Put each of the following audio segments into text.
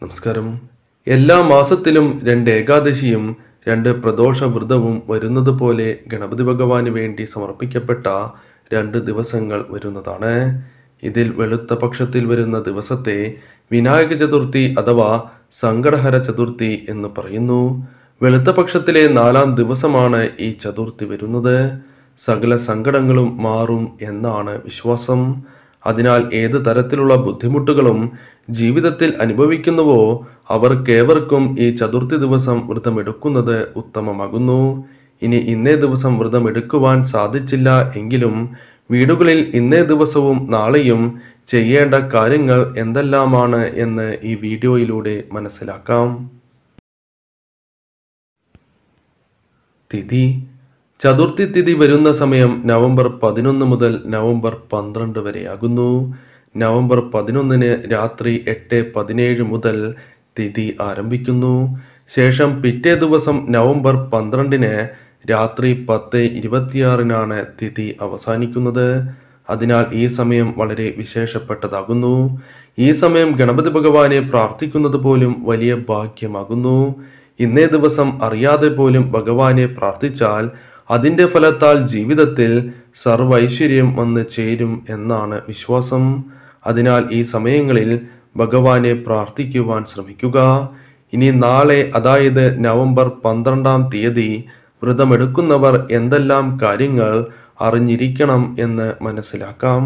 നമസ്കാരം എല്ലാ മാസത്തിലും രണ്ട് ഏകാദശിയും രണ്ട് പ്രദോഷ വ്രതവും വരുന്നത് പോലെ ഗണപതി ഭഗവാന് വേണ്ടി സമർപ്പിക്കപ്പെട്ട രണ്ട് ദിവസങ്ങൾ വരുന്നതാണ് ഇതിൽ വെളുത്ത പക്ഷത്തിൽ വരുന്ന ദിവസത്തെ വിനായക ചതുർത്ഥി അഥവാ സങ്കടഹര ചതുർത്ഥി എന്ന് പറയുന്നു വെളുത്ത പക്ഷത്തിലെ നാലാം ദിവസമാണ് ഈ ചതുർത്ഥി വരുന്നത് സകല സങ്കടങ്ങളും മാറും എന്നാണ് വിശ്വാസം അതിനാൽ ഏത് തരത്തിലുള്ള ബുദ്ധിമുട്ടുകളും ജീവിതത്തിൽ അനുഭവിക്കുന്നുവോ അവർക്കേവർക്കും ഈ ചതുർത്ഥി ദിവസം വ്രതമെടുക്കുന്നത് ഉത്തമമാകുന്നു ഇനി ഇന്നേ ദിവസം വ്രതമെടുക്കുവാൻ സാധിച്ചില്ല എങ്കിലും വീടുകളിൽ ഇന്നേ ദിവസവും നാളെയും ചെയ്യേണ്ട കാര്യങ്ങൾ എന്തെല്ലാമാണ് എന്ന് ഈ വീഡിയോയിലൂടെ മനസ്സിലാക്കാം തിഥി ചതുർത്ഥി തിഥി വരുന്ന സമയം നവംബർ പതിനൊന്ന് മുതൽ നവംബർ പന്ത്രണ്ട് വരെയാകുന്നു നവംബർ പതിനൊന്നിന് രാത്രി എട്ട് പതിനേഴ് മുതൽ തിഥി ആരംഭിക്കുന്നു ശേഷം പിറ്റേ ദിവസം നവംബർ പന്ത്രണ്ടിന് രാത്രി പത്ത് ഇരുപത്തിയാറിനാണ് തിഥി അവസാനിക്കുന്നത് അതിനാൽ ഈ സമയം വളരെ വിശേഷപ്പെട്ടതാകുന്നു ഈ സമയം ഗണപതി ഭഗവാനെ പ്രാർത്ഥിക്കുന്നത് പോലും വലിയ ഭാഗ്യമാകുന്നു ഇന്നേ ദിവസം അറിയാതെ പോലും ഭഗവാനെ പ്രാർത്ഥിച്ചാൽ അതിൻ്റെ ഫലത്താൽ ജീവിതത്തിൽ സർവൈശ്വര്യം വന്ന് ചേരും എന്നാണ് വിശ്വാസം അതിനാൽ ഈ സമയങ്ങളിൽ ഭഗവാനെ പ്രാർത്ഥിക്കുവാൻ ശ്രമിക്കുക ഇനി നാളെ അതായത് നവംബർ പന്ത്രണ്ടാം തീയതി വ്രതമെടുക്കുന്നവർ എന്തെല്ലാം കാര്യങ്ങൾ അറിഞ്ഞിരിക്കണം എന്ന് മനസ്സിലാക്കാം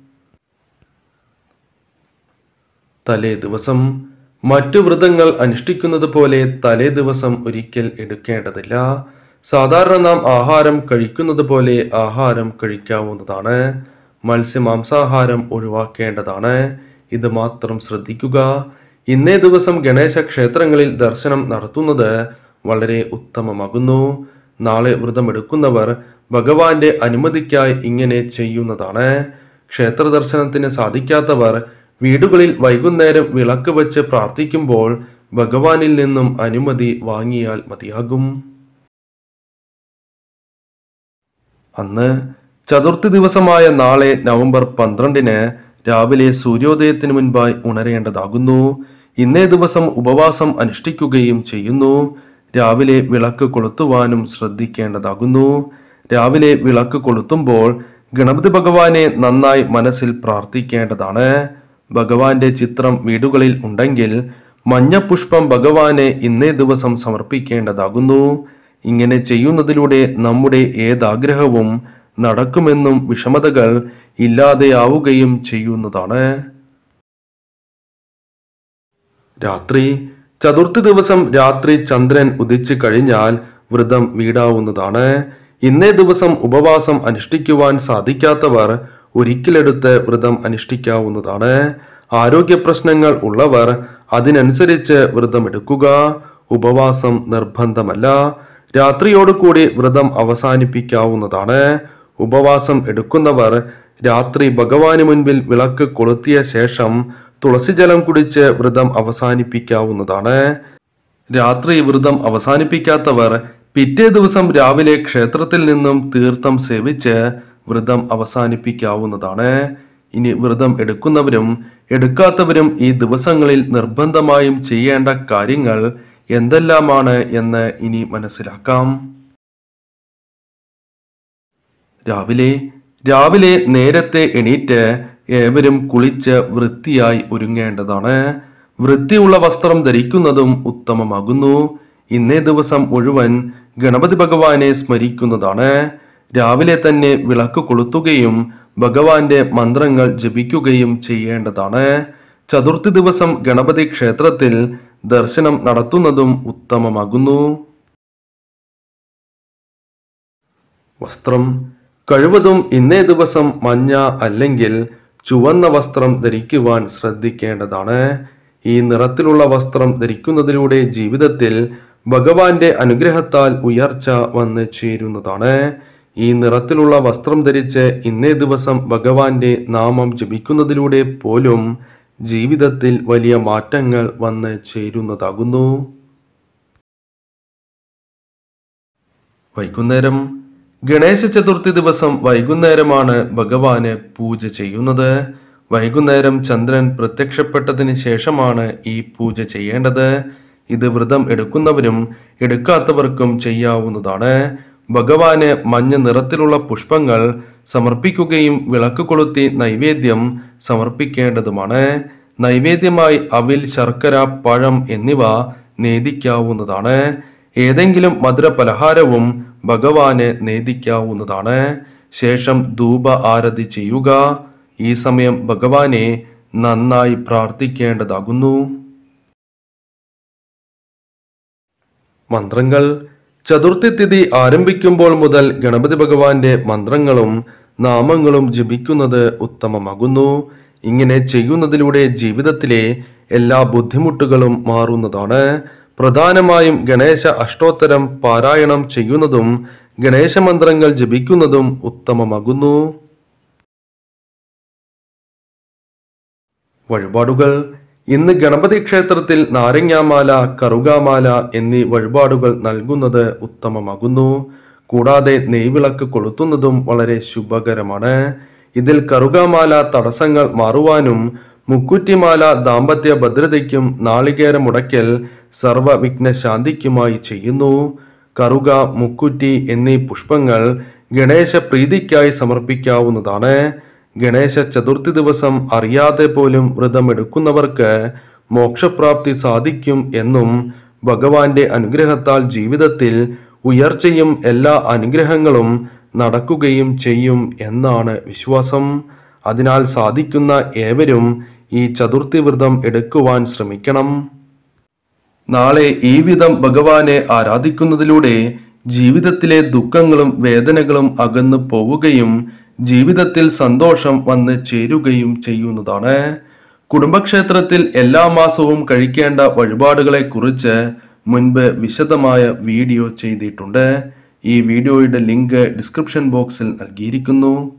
തലേ ദിവസം മറ്റു വ്രതങ്ങൾ അനുഷ്ഠിക്കുന്നത് പോലെ തലേ ദിവസം ഒരിക്കൽ എടുക്കേണ്ടതില്ല സാധാരണ നാം ആഹാരം കഴിക്കുന്നത് പോലെ ആഹാരം കഴിക്കാവുന്നതാണ് മത്സ്യമാംസാഹാരം ഒഴിവാക്കേണ്ടതാണ് ഇത് മാത്രം ശ്രദ്ധിക്കുക ഇന്നേ ദിവസം ഗണേശ ക്ഷേത്രങ്ങളിൽ ദർശനം നടത്തുന്നത് വളരെ ഉത്തമമാകുന്നു നാളെ വ്രതമെടുക്കുന്നവർ ഭഗവാന്റെ അനുമതിക്കായി ഇങ്ങനെ ചെയ്യുന്നതാണ് ക്ഷേത്ര ദർശനത്തിന് സാധിക്കാത്തവർ വീടുകളിൽ വൈകുന്നേരം വിളക്ക് വെച്ച് പ്രാർത്ഥിക്കുമ്പോൾ ഭഗവാനിൽ നിന്നും അനുമതി വാങ്ങിയാൽ മതിയാകും അന്ന് ചതുർത്ഥി ദിവസമായ നാളെ നവംബർ പന്ത്രണ്ടിന് രാവിലെ സൂര്യോദയത്തിന് മുൻപായി ഉണരേണ്ടതാകുന്നു ഇന്നേ ദിവസം ഉപവാസം അനുഷ്ഠിക്കുകയും ചെയ്യുന്നു രാവിലെ വിളക്ക് കൊളുത്തുവാനും ശ്രദ്ധിക്കേണ്ടതാകുന്നു രാവിലെ വിളക്ക് കൊളുത്തുമ്പോൾ ഗണപതി ഭഗവാനെ നന്നായി മനസ്സിൽ പ്രാർത്ഥിക്കേണ്ടതാണ് ഭഗവാന്റെ ചിത്രം വീടുകളിൽ ഉണ്ടെങ്കിൽ മഞ്ഞപ്പുഷ്പം ഭഗവാനെ ഇന്നേ ദിവസം സമർപ്പിക്കേണ്ടതാകുന്നു ഇങ്ങനെ ചെയ്യുന്നതിലൂടെ നമ്മുടെ ഏതാഗ്രഹവും നടക്കുമെന്നും വിഷമതകൾ ഇല്ലാതെയാവുകയും ചെയ്യുന്നതാണ് രാത്രി ചതുർത്ഥി ദിവസം രാത്രി ചന്ദ്രൻ ഉദിച്ചു കഴിഞ്ഞാൽ വ്രതം വീടാവുന്നതാണ് ഇന്നേ ദിവസം ഉപവാസം അനുഷ്ഠിക്കുവാൻ സാധിക്കാത്തവർ ഒരിക്കലെടുത്ത് വ്രതം അനുഷ്ഠിക്കാവുന്നതാണ് ആരോഗ്യ പ്രശ്നങ്ങൾ ഉള്ളവർ അതിനനുസരിച്ച് വ്രതമെടുക്കുക ഉപവാസം നിർബന്ധമല്ല രാത്രിയോടുകൂടി വ്രതം അവസാനിപ്പിക്കാവുന്നതാണ് ഉപവാസം എടുക്കുന്നവർ രാത്രി ഭഗവാന് മുൻപിൽ വിളക്ക് കൊളുത്തിയ ശേഷം തുളസിജലം കുടിച്ച് വ്രതം അവസാനിപ്പിക്കാവുന്നതാണ് രാത്രി വ്രതം അവസാനിപ്പിക്കാത്തവർ പിറ്റേ ദിവസം രാവിലെ ക്ഷേത്രത്തിൽ നിന്നും തീർത്ഥം സേവിച്ച് വ്രതം അവസാനിപ്പിക്കാവുന്നതാണ് ഇനി വ്രതം എടുക്കുന്നവരും എടുക്കാത്തവരും ഈ ദിവസങ്ങളിൽ നിർബന്ധമായും ചെയ്യേണ്ട കാര്യങ്ങൾ എന്തെല്ലാമാണ് എന്ന് ഇനി മനസ്സിലാക്കാം രാവിലെ രാവിലെ നേരത്തെ എണീറ്റ് ഏവരും കുളിച്ച് വൃത്തിയായി ഒരുങ്ങേണ്ടതാണ് വൃത്തിയുള്ള വസ്ത്രം ധരിക്കുന്നതും ഉത്തമമാകുന്നു ഇന്നേ ദിവസം മുഴുവൻ ഗണപതി ഭഗവാനെ സ്മരിക്കുന്നതാണ് രാവിലെ തന്നെ വിളക്ക് കൊളുത്തുകയും ഭഗവാന്റെ മന്ത്രങ്ങൾ ജപിക്കുകയും ചെയ്യേണ്ടതാണ് ചതുർത്ഥി ദിവസം ഗണപതി ക്ഷേത്രത്തിൽ ദർശനം നടത്തുന്നതും ഉത്തമമാകുന്നു വസ്ത്രം കഴിവതും ഇന്നേ ദിവസം മഞ്ഞ അല്ലെങ്കിൽ ചുവന്ന വസ്ത്രം ധരിക്കുവാൻ ശ്രദ്ധിക്കേണ്ടതാണ് ഈ നിറത്തിലുള്ള വസ്ത്രം ധരിക്കുന്നതിലൂടെ ജീവിതത്തിൽ ഭഗവാന്റെ അനുഗ്രഹത്താൽ ഉയർച്ച വന്ന് ചേരുന്നതാണ് ഈ നിറത്തിലുള്ള വസ്ത്രം ധരിച്ച് ഇന്നേ ദിവസം ഭഗവാന്റെ നാമം ജപിക്കുന്നതിലൂടെ പോലും ജീവിതത്തിൽ വലിയ മാറ്റങ്ങൾ വന്ന് ചേരുന്നതാകുന്നു വൈകുന്നേരം ഗണേശ ചതുർത്ഥി ദിവസം വൈകുന്നേരമാണ് ഭഗവാന് പൂജ ചെയ്യുന്നത് വൈകുന്നേരം ചന്ദ്രൻ പ്രത്യക്ഷപ്പെട്ടതിന് ശേഷമാണ് ഈ പൂജ ചെയ്യേണ്ടത് ഇത് വ്രതം എടുക്കുന്നവരും എടുക്കാത്തവർക്കും ചെയ്യാവുന്നതാണ് ഭഗവാന് മഞ്ഞ നിറത്തിലുള്ള പുഷ്പങ്ങൾ സമർപ്പിക്കുകയും വിളക്ക് കൊളുത്തി നൈവേദ്യം സമർപ്പിക്കേണ്ടതുമാണ് നൈവേദ്യമായി അവിൽ ശർക്കര പഴം എന്നിവ നേദിക്കാവുന്നതാണ് ഏതെങ്കിലും മധുര പലഹാരവും ഭഗവാന് നേദിക്കാവുന്നതാണ് ശേഷം ധൂപ ആരതി ചെയ്യുക ഈ സമയം ഭഗവാനെ നന്നായി പ്രാർത്ഥിക്കേണ്ടതാകുന്നു മന്ത്രങ്ങൾ ചതുർത്ഥി തിഥി ആരംഭിക്കുമ്പോൾ മുതൽ ഗണപതി ഭഗവാന്റെ മന്ത്രങ്ങളും നാമങ്ങളും ജപിക്കുന്നത് ഉത്തമമാകുന്നു ഇങ്ങനെ ചെയ്യുന്നതിലൂടെ ജീവിതത്തിലെ എല്ലാ ബുദ്ധിമുട്ടുകളും മാറുന്നതാണ് പ്രധാനമായും ഗണേശ അഷ്ടോത്തരം പാരായണം ചെയ്യുന്നതും ഗണേശ മന്ത്രങ്ങൾ ജപിക്കുന്നതും ഉത്തമമാകുന്നു വഴിപാടുകൾ ഇന്ന് ഗണപതി ക്ഷേത്രത്തിൽ നാരങ്ങാമാല കറുകാമാല എന്നീ വഴിപാടുകൾ നൽകുന്നത് ഉത്തമമാകുന്നു കൂടാതെ നെയ്വിളക്ക് കൊളുത്തുന്നതും വളരെ ശുഭകരമാണ് ഇതിൽ കറുകാമാല തടസ്സങ്ങൾ മാറുവാനും മുക്കുറ്റിമാല ദാമ്പത്യ ഭദ്രതയ്ക്കും നാളികേര മുടക്കൽ സർവവിഘ്ന ശാന്തിക്കുമായി ചെയ്യുന്നു കറുക മുക്കുറ്റി എന്നീ പുഷ്പങ്ങൾ ഗണേശ പ്രീതിക്കായി സമർപ്പിക്കാവുന്നതാണ് ഗണേശ ചതുർത്ഥി ദിവസം അറിയാതെ പോലും വ്രതമെടുക്കുന്നവർക്ക് മോക്ഷപ്രാപ്തി സാധിക്കും എന്നും ഭഗവാന്റെ അനുഗ്രഹത്താൽ ജീവിതത്തിൽ ഉയർച്ചയും എല്ലാ അനുഗ്രഹങ്ങളും നടക്കുകയും ചെയ്യും എന്നാണ് വിശ്വാസം അതിനാൽ സാധിക്കുന്ന ഏവരും ഈ ചതുർത്ഥി വ്രതം എടുക്കുവാൻ ശ്രമിക്കണം നാളെ ഈ വിധം ഭഗവാനെ ആരാധിക്കുന്നതിലൂടെ ജീവിതത്തിലെ ദുഃഖങ്ങളും വേദനകളും അകന്നു പോവുകയും ജീവിതത്തിൽ സന്തോഷം വന്ന് ചേരുകയും ചെയ്യുന്നതാണ് കുടുംബക്ഷേത്രത്തിൽ എല്ലാ മാസവും കഴിക്കേണ്ട വഴിപാടുകളെ കുറിച്ച് മുൻപ് വിശദമായ വീഡിയോ ചെയ്തിട്ടുണ്ട് ഈ വീഡിയോയുടെ ലിങ്ക് ഡിസ്ക്രിപ്ഷൻ ബോക്സിൽ നൽകിയിരിക്കുന്നു